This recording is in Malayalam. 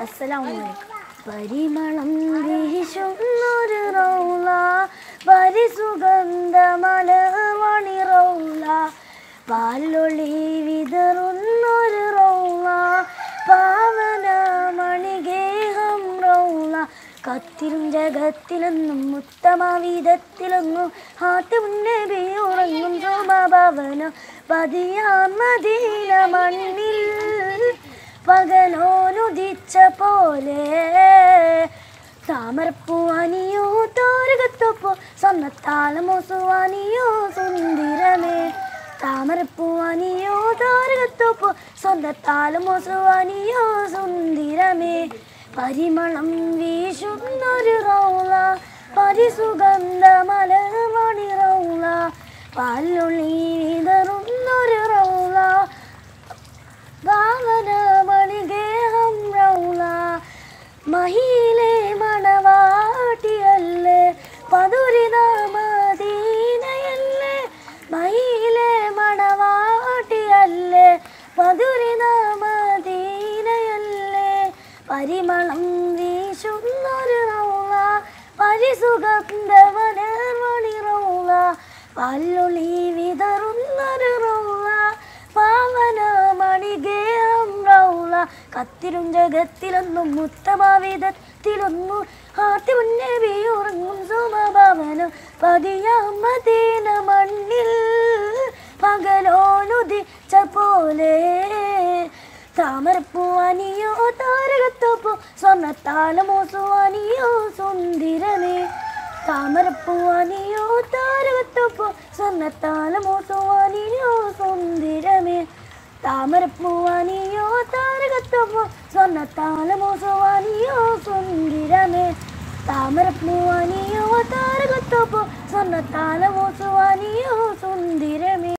അസ്സലാമലൈക്കും പരിമളം വീശുന്നൊരു റൗള പരിസുഗന്ധ മലമണി റൗള പാലൊളി വിതറുന്നൊരു റൗള പാവന മണിഗേഹം റൗള കത്തിലും ജഗത്തിലെന്നും ഉത്തമവിധത്തിലൊന്നും ഹാത്ത് മുന്നേ ഉറങ്ങും ശോഭാഭവന പതിയാമദീന മണ്ണിൽ പകലോനുദിച്ച പോലെ താമരപ്പൂവാനിയോ തോരകത്തൊപ്പോ സ്വന്തത്താലമോ സുവാനിയോ സുന്ദരമേ താമരപ്പൂവാനിയോ തോരകത്തൊപ്പോ സ്വന്തത്താലമോ സുവാനിയോ സുന്ദരമേ പരിമളം വീശുന്നൊരു റൗള പരിസുഗന്ധ മലമണി റൗള പാലുള്ളി വിതറുന്നൊരു റൗള ഭാവന മണിഗേഹം റൗള മഹിയിലെ മണവാട്ടിയല്ലേ പതുരിത മദീനയല്ലേ മഹിയിലെ മണവാട്ടിയല്ലേ പതുരിത മദീനയല്ലേ പരിമളം വീശുന്നൊരു റൗള പരിസുഗന്ധവനമണി റൗള പല്ലുളി വിതറുന്നൊരു റൗള പാവന മണിഗേഹം റൗള കത്തിലും ജഗത്തിലൊന്നും ഉത്തമവിധത്തിലൊന്നും ആത്തി മുന്നേ ഉറങ്ങും സുമഭവനം പതിയാമതീന മണ്ണിൽ പകലോനുദിച്ച പോലെ താമരപ്പൂവാനിയോ താരകത്തോപ്പോ സ്വർണ്ണത്താലമോ സുവാനിയോ സുന്ദരമേ താമരപ്പൂവാനിയോ താരകത്തോപ്പോ സ്വർണ്ണത്താലമോ സുവാനിയോ സുന്ദരമേ താമരപ്പൂവാനിയോ താരകത്തോപ്പോ സ്വർണ്ണത്താലമോ സുവാനിയോ സുന്ദരമേ താമരപ്പൂവാനിയോ താരകത്തോപ്പോ സ്വർണ്ണത്താലമോ സുവാനിയോ സുന്ദരമേ